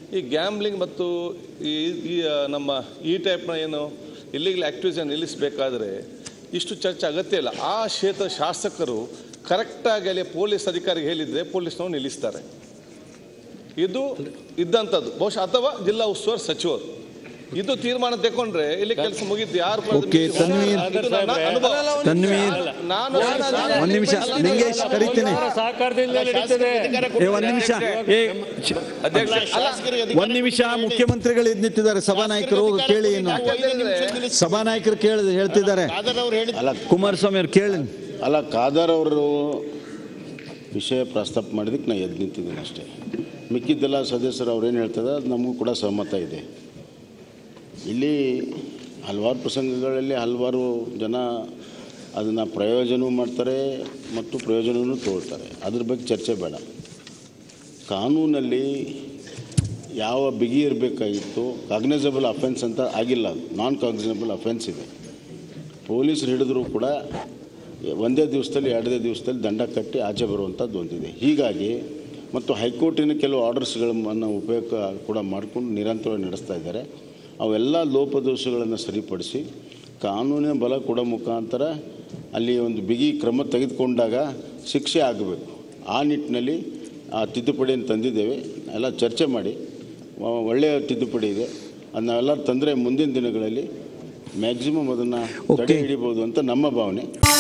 ಈ ಗ್ಯಾಮ್ಲಿಂಗ್ ಮತ್ತು ಈ ಈ ಆ, ನಮ್ಮ ಈ ಟೈಪ್ನ ಏನು ಇಲ್ಲಿಗಲ್ ಆ್ಯಕ್ಟಿವಿಟೀಸ್ ನಿಲ್ಲಿಸಬೇಕಾದ್ರೆ ಇಷ್ಟು ಚರ್ಚೆ ಅಗತ್ಯ ಇಲ್ಲ ಆ ಕ್ಷೇತ್ರ ಶಾಸಕರು ಕರೆಕ್ಟಾಗಿ ಅಲ್ಲಿ ಪೊಲೀಸ್ ಅಧಿಕಾರಿಗೆ ಹೇಳಿದರೆ ಪೊಲೀಸ್ನವ್ರು ನಿಲ್ಲಿಸ್ತಾರೆ ಇದು ಇದ್ದಂಥದ್ದು ಬಹುಶಃ ಅಥವಾ ಜಿಲ್ಲಾ ಉಸ್ತುವಾರಿ ಸಚಿವರು ಇದು ತೀರ್ಮಾನ ತಗೊಂಡ್ರೆ ಇಲ್ಲಿ ಕೆಲಸ ಮುಗಿದ್ದು ಯಾರು ಕೂಡ ಓಕೆ, ತನ್ವೀರ್. ಇದು ನನ್ನ ಅನುಭವ. ತನ್ವೀರ್ ನಾನು ಒಂದ್ ನಿಮಿಷ ನಿಂಗೇಶ್ ಕರಿತೀನಿ ಸಹಕಾರದಿಂದ ನಡೀತದೆ ಏ ಒಂದ್ ನಿಮಿಷ ಏ ಶ- ಅಧ್ಯಕ್ಷ ಅಲ್ಲ, ಒಂದ್ ನಿಮಿಷ ಮುಖ್ಯಮಂತ್ರಿಗಳು ಎದ್ದು ನಿಂತಿದ್ದಾರೆ ಸಭಾನಾಯಕರು ಕೇಳಿ ಏನು ಸಭಾನಾಯಕರು ಕೇಳಿ ಹೇಳ್ತಿದ್ದಾರೆ ಅಲ್ಲ ಕುಮಾರಸ್ವಾಮಿ ಅವ್ರು ಕೇಳಿ ಅಲ್ಲ ಖಾದರ್ ಅವರು ವಿಷಯ ಪ್ರಸ್ತಾಪ ಮಾಡಿದಕ್ಕೆ ನಾನು ಎದ್ದು ನಿಂತಿದ್ದೀನಿ ಅಷ್ಟೇ ಮಿಕ್ಕಿದ್ದೆಲ್ಲ ಸದಸ್ಯರು ಅವ್ರೇನು ಹೇಳ್ತಾರೆ ಅದು ನಮಗೂ ಕೂಡ ಸಹಮತ ಇದೆ ಇಲ್ಲಿ ಹಲವಾರು ಪ್ರಸಂಗಗಳಲ್ಲಿ ಹಲವಾರು ಜನ ಅದನ್ನು ಪ್ರಯೋಜನವೂ ಮಾಡ್ತಾರೆ ಮತ್ತು ಪ್ರಯೋಜನವೂ ತಗೊಳ್ತಾರೆ ಅದ್ರ ಬಗ್ಗೆ ಚರ್ಚೆ ಬೇಡ ಕಾನೂನಲ್ಲಿ ಯಾವ ಬಿಗಿ ಇರಬೇಕಾಗಿತ್ತು ಕಾಗ್ನೈಸಬಲ್ ಅಫೆನ್ಸ್ ಅಂತ ಆಗಿಲ್ಲ ಅದು ನಾನ್ ಕಾಗ್ನೈಸಬಲ್ ಅಫೆನ್ಸ್ ಇದೆ ಪೊಲೀಸರು ಹಿಡಿದ್ರು ಕೂಡ ಒಂದೇ ದಿವಸದಲ್ಲಿ ಎರಡನೇ ದಿವಸದಲ್ಲಿ ದಂಡ ಕಟ್ಟಿ ಆಚೆ ಬರುವಂಥದ್ದು ಒಂದಿದೆ ಹೀಗಾಗಿ ಮತ್ತು ಹೈಕೋರ್ಟಿನ ಕೆಲವು ಆರ್ಡರ್ಸ್ಗಳನ್ನು ಉಪಯೋಗ ಕೂಡ ಮಾಡಿಕೊಂಡು ನಿರಂತರವಾಗಿ ನಡೆಸ್ತಾ ಇದ್ದಾರೆ ಅವೆಲ್ಲ ಲೋಪದೋಷಗಳನ್ನು ಸರಿಪಡಿಸಿ ಕಾನೂನಿನ ಬಲ ಕೊಡೋ ಮುಖಾಂತರ ಅಲ್ಲಿ ಒಂದು ಬಿಗಿ ಕ್ರಮ ತೆಗೆದುಕೊಂಡಾಗ ಶಿಕ್ಷೆ ಆಗಬೇಕು ಆ ನಿಟ್ಟಿನಲ್ಲಿ ಆ ತಿದ್ದುಪಡಿಯನ್ನು ತಂದಿದ್ದೇವೆ ಎಲ್ಲ ಚರ್ಚೆ ಮಾಡಿ ಒ- ಒಳ್ಳೆಯ ತಿದ್ದುಪಡಿ ಇದೆ ಅದು ನಾವೆಲ್ಲ ತಂದರೆ ಮುಂದಿನ ದಿನಗಳಲ್ಲಿ ಮ್ಯಾಕ್ಸಿಮಮ್ ಅದನ್ನು ತಡೆ ಹಿಡಿಬೋದು ಅಂತ ನಮ್ಮ ಭಾವನೆ